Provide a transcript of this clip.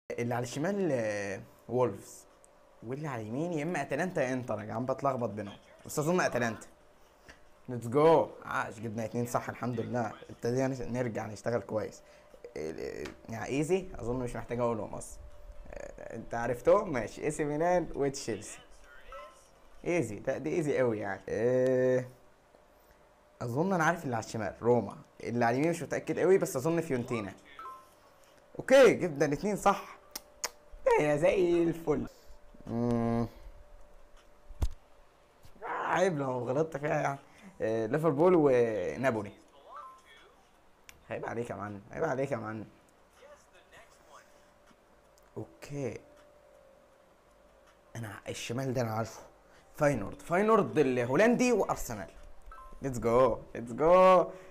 اللي على الشمال آه، وولفز واللي على اليمين يا اما اتلانتا يا انتر يا جدعان بتلخبط بينهم بس اظن اتلانتا ليتس جو عاش جبنا اتنين صح الحمد لله ابتدينا نس- نرجع نشتغل كويس ال- يعني ايزي اظن مش محتاج اقولهم اصلا آه، انت عرفتهم ماشي اي سي ميلان وتشيلسي ايزي لا دي ايزي قوي يعني آه، اظن انا عارف اللي على الشمال روما اللي على اليمين مش متاكد قوي بس اظن فيونتينا اوكي جبنا الاتنين صح يا زي الفل مم. آه، عيب لو غلطت فيها يعني آه، ليفربول ونابولي عيب عليك يا معلم عيب عليك يا معلم اوكي انا الشمال ده انا عارفه فاينورد فاينورد الهولندي وارسنال ليتس جو ليتس جو